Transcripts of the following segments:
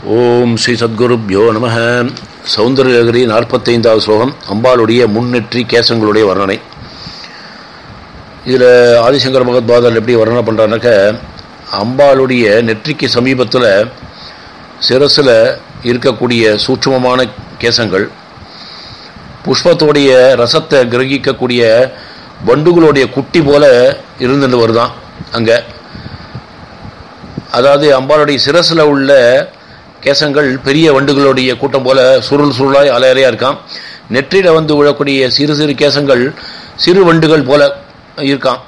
ஓம் ஸ்ரீ சத்குருப்யோ நம சௌந்தரகிரி நாற்பத்தைந்தாவது ஸ்லோகம் அம்பாளுடைய முன்னெற்றி கேசங்களுடைய வர்ணனை இதில் ஆதிசங்கர பகவத்பாதர் எப்படி வர்ணனை பண்ணுறாருனாக்க அம்பாளுடைய நெற்றிக்கு சமீபத்தில் சிரசில் இருக்கக்கூடிய சூட்சுமமான கேசங்கள் புஷ்பத்தோடைய ரசத்தை கிரகிக்கக்கூடிய வண்டுகளுடைய குட்டி போல இருந்துட்டு வருதான் அங்கே அதாவது அம்பாளுடைய சிரசில் உள்ள கேசங்கள் பெரிய வண்டுகளுடைய கூட்டம் போல சுருள் சுருளாய் அலையறையாக இருக்கான் நெற்றியில் வந்து விழக்கூடிய சிறு சிறு கேசங்கள் சிறு வண்டுகள் போல இருக்கான்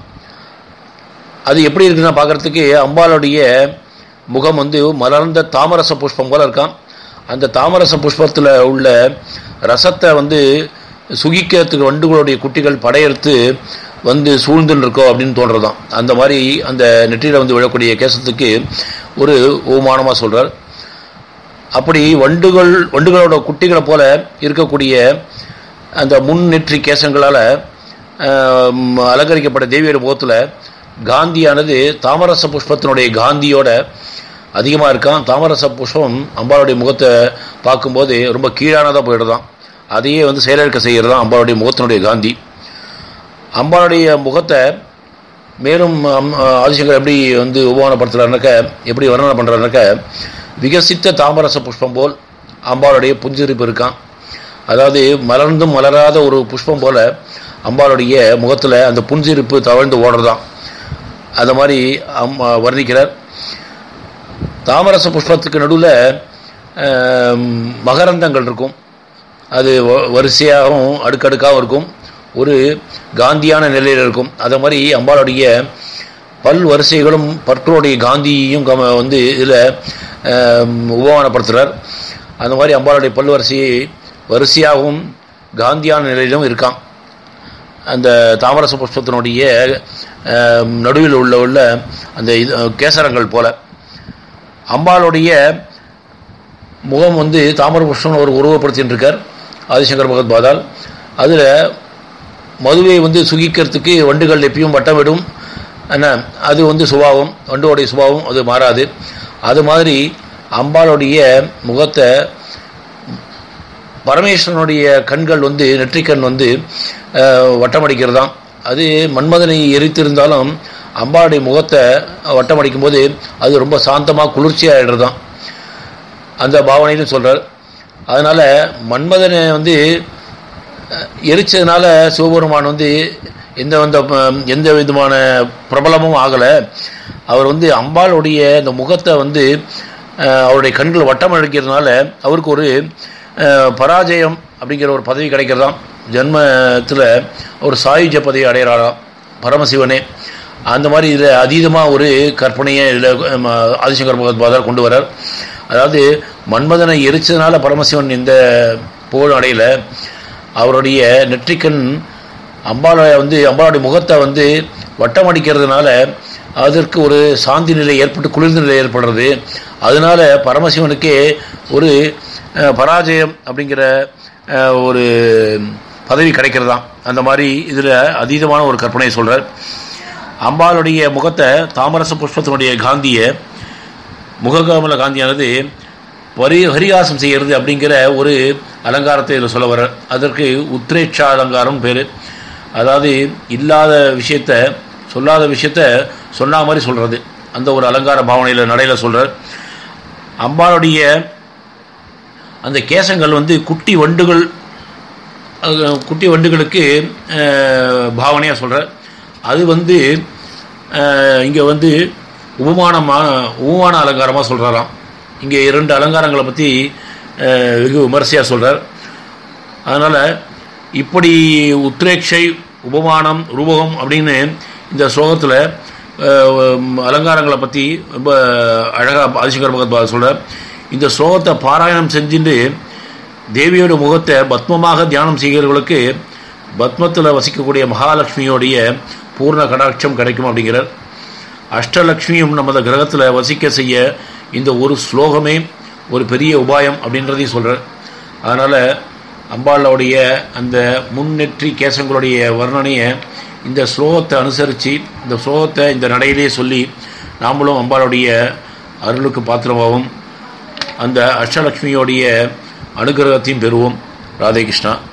அது எப்படி இருக்குன்னா பார்க்குறதுக்கு அம்பாளுடைய முகம் வந்து மலர்ந்த தாமரச புஷ்பம் போல இருக்கான் அந்த தாமரச புஷ்பத்தில் உள்ள ரசத்தை வந்து சுகிக்கிறதுக்கு வண்டுகளுடைய குட்டிகள் படையெடுத்து வந்து சூழ்ந்துன்னு இருக்கோ அப்படின்னு தோன்றதான் அந்த மாதிரி அந்த நெற்றியில் வந்து விழக்கூடிய கேசத்துக்கு ஒரு ஓமானமாக சொல்கிறார் அப்படி வண்டுகள் வண்டுகளோட குட்டிகளை போல இருக்கக்கூடிய அந்த முன் நெற்றி கேசங்களால் அலங்கரிக்கப்பட்ட தேவியோட முகத்தில் காந்தியானது தாமரச புஷ்பத்தினுடைய காந்தியோட அதிகமாக இருக்கான் தாமரச புஷ்பம் அம்பாளுடைய முகத்தை பார்க்கும்போது ரொம்ப கீழானதாக போயிடுதான் அதையே வந்து செயலிழக்க செய்கிறது தான் அம்பாளுடைய முகத்தினுடைய காந்தி அம்பாளுடைய முகத்தை மேலும் ஆதிசங்கர் எப்படி வந்து உபமானப்படுத்துகிறாருனாக்க எப்படி வர்ணனை பண்ணுறாருனாக்க விகசித்த தாமரச புஷ்பம் போல் அம்பாளுடைய புஞ்சிரிப்பு இருக்கான் அதாவது மலர்ந்தும் மலராத ஒரு புஷ்பம் போல அம்பாளுடைய முகத்தில் அந்த புஞ்சிரிப்பு தவழ்ந்து ஓடுறதான் அந்த மாதிரி அம் வர்ணிக்கிறார் தாமரச புஷ்பத்துக்கு நடுவில் மகரந்தங்கள் இருக்கும் அது வரிசையாகவும் அடுக்கடுக்காகவும் இருக்கும் ஒரு காந்தியான நிலையில் இருக்கும் அதை மாதிரி அம்பாளுடைய பல் வரிசைகளும் பற்களுடைய காந்தியையும் வந்து இதில் உபமானப்படுத்துகிறார் அந்த மாதிரி அம்பாளுடைய பல் வரிசையை வரிசையாகவும் காந்தியான நிலையிலும் இருக்கான் அந்த தாமரச புஷ்பத்தினுடைய நடுவில் உள்ள உள்ள அந்த இது கேசரங்கள் போல அம்பாளுடைய முகம் வந்து தாமர புஷ்பம் ஒரு உருவப்படுத்தின்னு இருக்கார் ஆதிசங்கர் பகவத் பாதால் அதில் மதுவை வந்து சுகிக்கிறதுக்கு வண்டுகள் எப்பயும் வட்டமிடும் என்ன அது வந்து சுபாவம் வண்டுவோடைய சுபாவம் அது மாறாது அது மாதிரி அம்பாளுடைய முகத்தை பரமேஸ்வரனுடைய கண்கள் வந்து நெற்றிக்கண் வந்து வட்டமடிக்கிறதாம் அது மன்மதனை எரித்திருந்தாலும் அம்பாளுடைய முகத்தை வட்டமடிக்கும் போது அது ரொம்ப சாந்தமாக குளிர்ச்சியாகிடுறதாம் அந்த பாவனைன்னு சொல்கிறார் அதனால் மன்மதனை வந்து எரிச்சதுனால சிவபெருமான் வந்து எந்த வந்த எந்த விதமான பிரபலமும் ஆகலை அவர் வந்து அம்பாளுடைய இந்த முகத்தை வந்து அவருடைய கண்கள் வட்டம் அழிக்கிறதுனால அவருக்கு ஒரு பராஜயம் அப்படிங்கிற ஒரு பதவி கிடைக்கிறதாம் ஜென்மத்தில் ஒரு சாயுஜ பதவி அடைகிறாராம் பரமசிவனே அந்த மாதிரி இதில் அதீதமாக ஒரு கற்பனையை இதில் ஆதிசங்கர் பகவத்பாதர் கொண்டு வரார் அதாவது மன்மதனை எரிச்சதுனால பரமசிவன் இந்த புகழ் அடையலை அவருடைய நெற்றிக்கண் அம்பாளை வந்து அம்பாளுடைய முகத்தை வந்து வட்டம் அடிக்கிறதுனால அதற்கு ஒரு சாந்தி நிலை ஏற்பட்டு குளிர்ந்த நிலை ஏற்படுறது அதனால பரமசிவனுக்கே ஒரு பராஜயம் அப்படிங்கிற ஒரு பதவி கிடைக்கிறதாம் அந்த மாதிரி இதில் அதீதமான ஒரு கற்பனை சொல்கிறார் அம்பாளுடைய முகத்தை தாமரச புஷ்பத்தினுடைய காந்தியை முககமல காந்தியானது பரி ஹரிகாசம் செய்கிறது அப்படிங்கிற ஒரு அலங்காரத்தை இதில் சொல்ல வர்றார் அதற்கு உத்ரேட்சா அலங்காரம் பேர் அதாவது இல்லாத விஷயத்த சொல்லாத விஷயத்த சொன்ன மாதிரி சொல்கிறது அந்த ஒரு அலங்கார பாவனையில் நடையில் சொல்கிறார் அம்பாளுடைய அந்த கேசங்கள் வந்து குட்டி வண்டுகள் குட்டி வண்டுகளுக்கு பாவனையாக சொல்கிறார் அது வந்து இங்கே வந்து உபமானமாக உபமான அலங்காரமாக சொல்கிறாராம் இங்கே இரண்டு அலங்காரங்களை பற்றி வெகு விமர்சையாக சொல்கிறார் அதனால் இப்படி உத்ரேக்ஷை உபமானம் ரூபகம் அப்படின்னு இந்த ஸ்லோகத்தில் அலங்காரங்களை பற்றி ரொம்ப அழகாக ஆதிசங்கர் பகத் சொல்கிறார் இந்த ஸ்லோகத்தை பாராயணம் செஞ்சுட்டு தேவியோட முகத்தை பத்மமாக தியானம் செய்கிறவர்களுக்கு பத்மத்தில் வசிக்கக்கூடிய மகாலட்சுமியோடைய பூர்ண கடாட்சம் கிடைக்கும் அப்படிங்கிறார் அஷ்டலக்ஷ்மியும் நமது கிரகத்தில் வசிக்க செய்ய இந்த ஒரு ஸ்லோகமே ஒரு பெரிய உபாயம் அப்படின்றதையும் சொல்கிறார் அதனால் அம்பாளுடைய அந்த முன்னெற்றி கேசங்களுடைய வர்ணனையை இந்த ஸ்லோகத்தை அனுசரித்து இந்த ஸ்லோகத்தை இந்த நடையிலே சொல்லி நாமளும் அம்பாளுடைய அருளுக்கு பாத்திரமாகவும் அந்த அஷ்டலக்ஷ்மியோடைய அனுகிரகத்தையும் பெறுவோம் ராதே கிருஷ்ணா